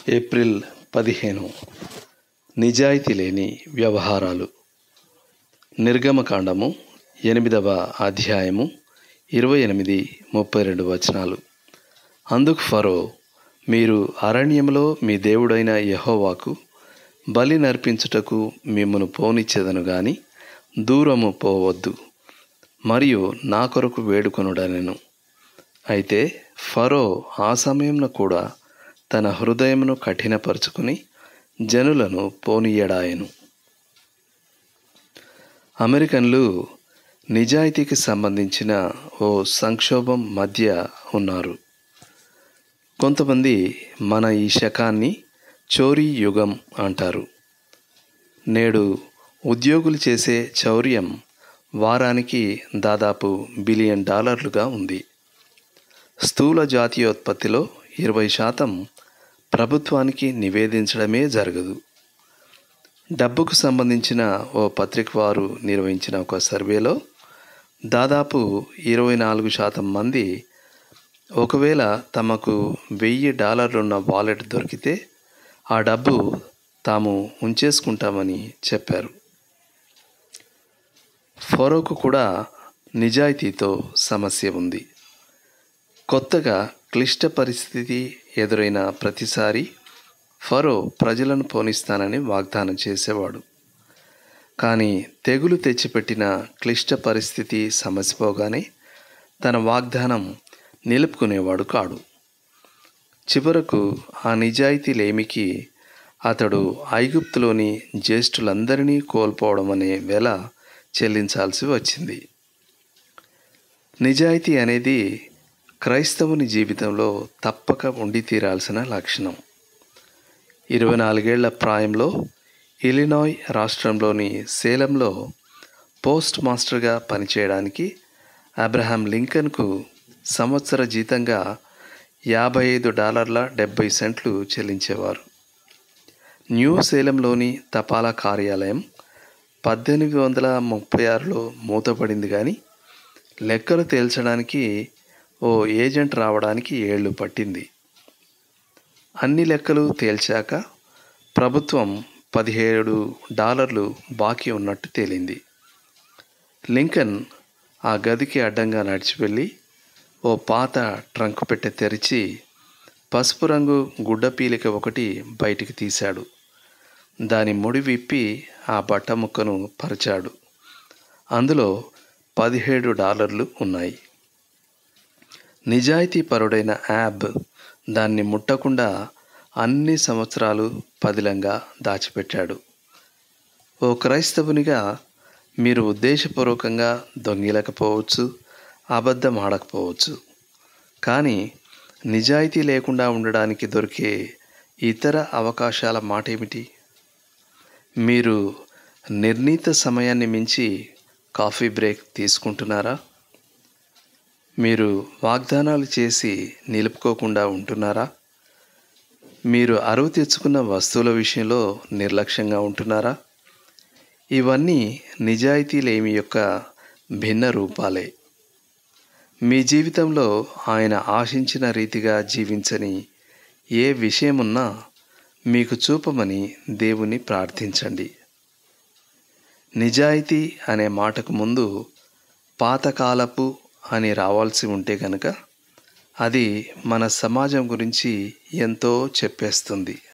April పదిహేను నిజాయితీ లేని వ్యవహారాలు నిర్గమకాండము ఎనిమిదవ అధ్యాయము ఇరవై ఎనిమిది ముప్పై రెండు వచనాలు అందుకు ఫరో మీరు అరణ్యంలో మీ దేవుడైన యెహోవాకు బలి నర్పించుటకు మిమ్మను పోనిచ్చేదను గాని దూరము పోవద్దు మరియు నా కొరకు వేడుకొనుడనెను అయితే ఫరో ఆ సమయంలో కూడా తన హృదయమును కఠినపరుచుకుని జనులను పోనీయడాయను అమెరికన్లు నిజాయితీకి సంబంధించిన ఓ సంక్షోభం మధ్య ఉన్నారు కొంతమంది మన ఈ శకాన్ని చోరీ యుగం అంటారు నేడు ఉద్యోగులు చేసే చౌర్యం వారానికి దాదాపు బిలియన్ డాలర్లుగా ఉంది స్థూల జాతీయోత్పత్తిలో ఇరవై శాతం ప్రభుత్వానికి నివేదించడమే జరగదు డబ్బుకు సంబంధించిన ఓ పత్రిక వారు నిర్వహించిన ఒక సర్వేలో దాదాపు ఇరవై నాలుగు శాతం మంది ఒకవేళ తమకు వెయ్యి డాలర్లున్న వాలెట్ దొరికితే ఆ డబ్బు తాము ఉంచేసుకుంటామని చెప్పారు ఫరోకు కూడా నిజాయితీతో సమస్య ఉంది కొత్తగా క్లిష్ట పరిస్థితి ఎదురైన ప్రతిసారి ఫరో ప్రజలను పోనిస్తానని వాగ్దానం చేసేవాడు కానీ తెగులు తెచ్చిపెట్టిన క్లిష్ట పరిస్థితి సమసిపోగానే తన వాగ్దానం నిలుపుకునేవాడు కాడు చివరకు ఆ నిజాయితీ లేమికి అతడు ఐగుప్తులోని జ్యేష్ఠులందరినీ కోల్పోవడం అనే వెల చెల్లించాల్సి వచ్చింది నిజాయితీ అనేది క్రైస్తవుని జీవితంలో తప్పక ఉండి తీరాల్సిన లక్షణం ఇరవై నాలుగేళ్ల ప్రాయంలో ఇలినాయ్ రాష్ట్రంలోని సేలంలో పోస్ట్ మాస్టర్గా పనిచేయడానికి అబ్రహాం లింకన్కు సంవత్సర జీతంగా యాభై ఐదు డాలర్ల డెబ్బై సెంట్లు చెల్లించేవారు న్యూ సేలంలోని తపాలా కార్యాలయం పద్దెనిమిది వందల ముప్పై ఆరులో మూతపడింది కానీ లెక్కలు తేల్చడానికి ఓ ఏజెంట్ రావడానికి ఏళ్ళు పట్టింది అన్ని లెక్కలు తేల్చాక ప్రభుత్వం పదిహేడు డాలర్లు బాకీ ఉన్నట్టు తేలింది లింకన్ ఆ గదికి అడ్డంగా నడిచి వెళ్ళి ఓ పాత ట్రంక్ పెట్టె తెరిచి పసుపు రంగు గుడ్డ పీలిక ఒకటి బయటికి తీశాడు దాని ముడి విప్పి ఆ బట్ట ముక్కను పరిచాడు అందులో పదిహేడు డాలర్లు ఉన్నాయి నిజాయితీ పరుడైన యాబ్ దాన్ని ముట్టకుండా అన్ని సంవత్సరాలు పదిలంగా దాచిపెట్టాడు ఓ క్రైస్తవునిగా మీరు ఉద్దేశపూర్వకంగా దొంగిలకపోవచ్చు అబద్ధం ఆడకపోవచ్చు కానీ నిజాయితీ లేకుండా ఉండడానికి దొరికే ఇతర అవకాశాల మాట ఏమిటి మీరు నిర్ణీత సమయాన్ని మించి కాఫీ బ్రేక్ తీసుకుంటున్నారా మీరు వాగ్దానాలు చేసి నిలుపుకోకుండా ఉంటున్నారా మీరు అరువు తెచ్చుకున్న వస్తువుల విషయంలో నిర్లక్ష్యంగా ఉంటున్నారా ఇవన్నీ నిజాయితీ లేమి యొక్క భిన్న రూపాలే మీ జీవితంలో ఆయన ఆశించిన రీతిగా జీవించని ఏ విషయమున్నా మీకు చూపమని దేవుని ప్రార్థించండి నిజాయితీ అనే మాటకు ముందు పాతకాలపు అని రావాల్సి ఉంటే కనుక అది మన సమాజం గురించి ఎంతో చెప్పేస్తుంది